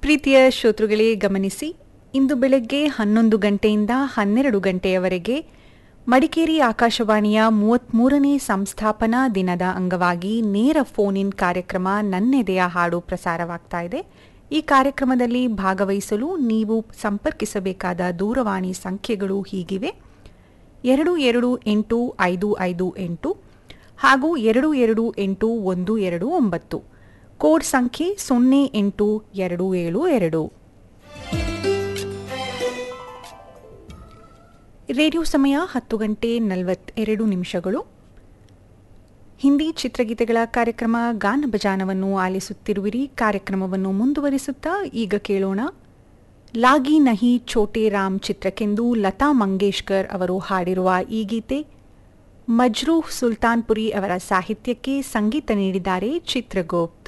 ಪ್ರೀತಿಯ ಶ್ರೋತೃಗಳೇ ಗಮನಿಸಿ ಇಂದು ಬೆಳಗ್ಗೆ ಹನ್ನೊಂದು ಗಂಟೆಯಿಂದ ಹನ್ನೆರಡು ಗಂಟೆಯವರೆಗೆ ಮಡಿಕೇರಿ ಆಕಾಶವಾಣಿಯ ಮೂವತ್ಮೂರನೇ ಸಂಸ್ಥಾಪನಾ ದಿನದ ಅಂಗವಾಗಿ ನೇರ ಫೋನ್ ಇನ್ ಕಾರ್ಯಕ್ರಮ ನನ್ನೆದೆಯ ಹಾಡು ಪ್ರಸಾರವಾಗ್ತಾ ಇದೆ ಈ ಕಾರ್ಯಕ್ರಮದಲ್ಲಿ ಭಾಗವಹಿಸಲು ನೀವು ಸಂಪರ್ಕಿಸಬೇಕಾದ ದೂರವಾಣಿ ಸಂಖ್ಯೆಗಳು ಹೀಗಿವೆ ಎರಡು ಎರಡು ಎಂಟು ಐದು ಐದು ಎಂಟು ಹಾಗೂ ಎರಡು ಎರಡು ಎಂಟು ಒಂದು ಎರಡು ಒಂಬತ್ತು ಕೋಡ್ ಸಂಖ್ಯೆ ಸೊನ್ನೆ ಎಂಟು ಎರಡು ಏಳು ಎರಡು ರೇಡಿಯೋ ಸಮಯ ಹತ್ತು ಗಂಟೆ ನಲವತ್ತೆರಡು ನಿಮಿಷಗಳು ಹಿಂದಿ ಚಿತ್ರಗೀತೆಗಳ ಕಾರ್ಯಕ್ರಮ ಗಾನ ಬಜಾನವನ್ನು ಆಲಿಸುತ್ತಿರುವಿರಿ ಕಾರ್ಯಕ್ರಮವನ್ನು ಮುಂದುವರಿಸುತ್ತಾ ಈಗ ಕೇಳೋಣ ಲಾಗಿ ನಹಿ ಛೋಟೆ ರಾಮ್ ಚಿತ್ರಕ್ಕೆಂದು ಲತಾ ಮಂಗೇಶ್ಕರ್ ಅವರು ಹಾಡಿರುವ ಈ ಗೀತೆ ಮಜ್ರೂಹ್ ಸುಲ್ತಾನ್ಪುರಿ ಅವರ ಸಾಹಿತ್ಯಕ್ಕೆ ಸಂಗೀತ ನೀಡಿದ್ದಾರೆ ಚಿತ್ರಗೋಪ್